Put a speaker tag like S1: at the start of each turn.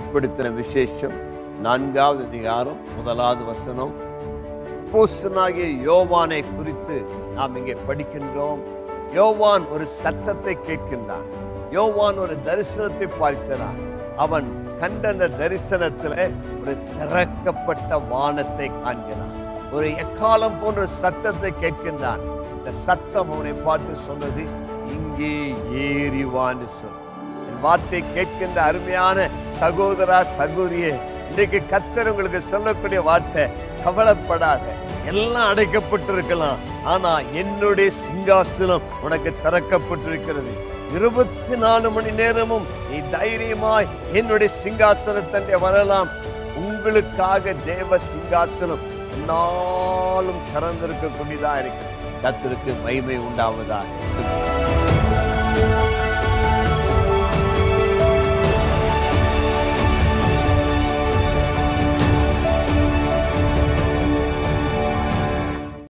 S1: வெளிப்படுத்தின விசேஷம் நான்காவது அதிகாரம் முதலாவது வசனம் அப்போஸ்தலனாகிய யோவானை குறித்து நாம் இங்கே படிக்கின்றோம் யோவான் ஒரு சத்தத்தை கேட்கின்றான் யோவான் ஒரு தரிசனத்தை பார்க்கிறான் அவன் கண்ட அந்த தரிசனத்துல ஒரு திறக்கப்பட்ட வானத்தை காண்கிறான் ஒரு எக்காலம் போன்ற சத்தத்தை கேட்கின்றான் இந்த சத்தம் அவனை பார்த்து சொன்னது இங்கே ஏறிவான்னு சொன்ன என் வார்த்தை கேட்கின்ற அருமையான சகோதரா சகோதரியே இன்றைக்கு கத்தர் உங்களுக்கு சொல்லக்கூடிய வார்த்தை கவலைப்படாத எல்லாம் அடைக்கப்பட்டிருக்கலாம் ஆனா என்னுடைய சிங்காசனம் உனக்கு திறக்கப்பட்டிருக்கிறது இருபத்தி நாலு மணி நேரமும் நீ தைரியமாய் என்னுடைய சிங்காசனத்தண்டே வரலாம் உங்களுக்காக தேவ சிங்காசனம் நாளும் திறந்திருக்கக்கூடியதா இருக்கு கத்தருக்கு மகிமை உண்டாவதாக